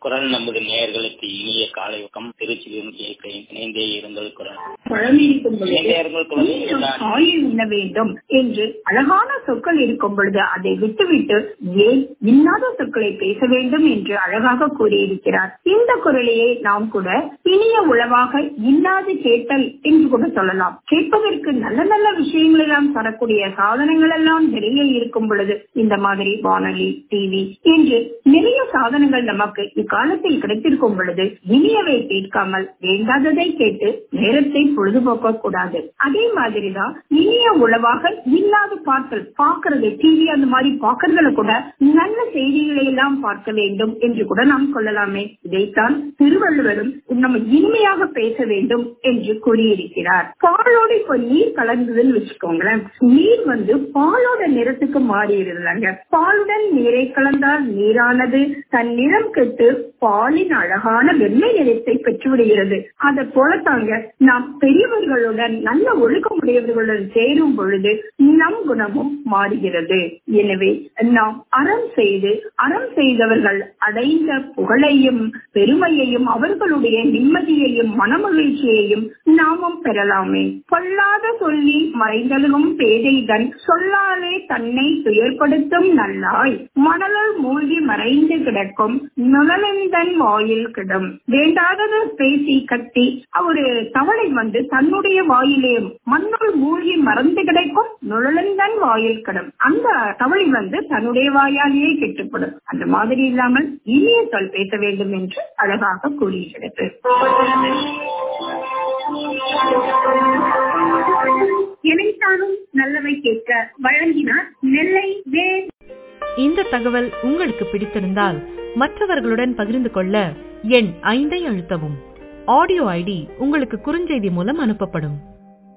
குரல் நமது நேயர்களுக்கு இனிய காலை வக்கம் திருச்சியிலிருந்து கேட்கிறேன் இணைந்தே இருங்கள் குரல் பழம் இருக்கும் பொழுது இணைந்தே இருங்கள் குரல் மீண்டும் காயை உண்ண வேண்டும் என்று அழகான சொற்கள் இருக்கும் பொழுது அதை விட்டுவிட்டு ஏன் இன்னாத சொற்களை பேச வேண்டும் என்று அழகாக கூறியிருக்கிறார் இந்த குரலையே நாம் கூட இனிய உளவாக இன்னாது கேட்டல் என்று கூட சொல்லலாம் கேட்பதற்கு நல்ல நல்ல விஷயங்கள் எல்லாம் தரக்கூடிய சாதனங்கள் எல்லாம் நிறைய இருக்கும் பொழுது இந்த மாதிரி வானொலி டிவி என்று நிறைய சாதனங்கள் நமக்கு இக்காலத்தில் கிடைத்திருக்கும் பொழுது இனியவை கேட்காமல் வேண்டாததை கேட்டு நேரத்தை பொழுதுபோக்க கூடாது அதே மாதிரிதான் இனிய உளவாக இல்லாத பார்த்தல் பார்க்கறது டிவி அந்த மாதிரி பார்க்கறதுல கூட நல்ல செய்திகளை எல்லாம் பார்க்க வேண்டும் என்று கூட நாம் கொள்ளலாமே இதைத்தான் திருவள்ளுவரும் நம்ம இனிமையாக பேச வேண்டும் என்று கூறியிருக்கிறார் பாலோடு இப்ப நீர் கலந்ததுன்னு வச்சுக்கோங்களேன் நீர் வந்து பாலோட நிறத்துக்கு மாறிடுறாங்க பாலுடன் நீரை கலந்தால் நீரானது தன் நிறம் கெட்டு பாலின் அழகான வெள்ளை நிறத்தை பெற்று விடுகிறது அதை போலத்தாங்க நாம் பெரியவர்களுடன் நல்ல ஒழுக்கமுடையவர்களுடன் சேரும் பொழுது நம் குணமும் மாறுகிறது எனவே நாம் அறம் செய்து அறம் செய்தவர்கள் அடைந்த புகழையும் பெருமையையும் அவர்களுடைய நிம்மதியையும் மனமகிழ்ச்சியையும் நாமும் பெறலாமே பொல்லாத சொல்லி மறைந்தலும் பேதைதன் சொல்லாலே தன்னை துயர்படுத்தும் நல்லாய் மணலுள் மூழ்கி மறைந்து கிடக்கும் நுழலந்தன் வாயில் கிடும் வேண்டாதது பேசி கட்டி ஒரு தவளை வந்து தன்னுடைய வாயிலே மண்ணுள் மூழ்கி மறந்து கிடைக்கும் நுழலந்தன் வாயில் கிடும் அந்த தவளை வந்து தன்னுடைய வாயாலேயே கெட்டுப்படும் அந்த மாதிரி இல்லாமல் இனிய சொல் பேச வேண்டும் என்று அழகாக கூறியிருக்கிறது இணைத்தானும் நல்லவை கேட்க வழங்கினார் நெல்லை வே இந்த தகவல் உங்களுக்கு பிடித்திருந்தால் மற்றவர்களுடன் பகிர்ந்து கொள்ள எண் ஐந்தை அழுத்தவும் ஆடியோ ஐடி உங்களுக்கு குறுஞ்செய்தி மூலம் அனுப்பப்படும்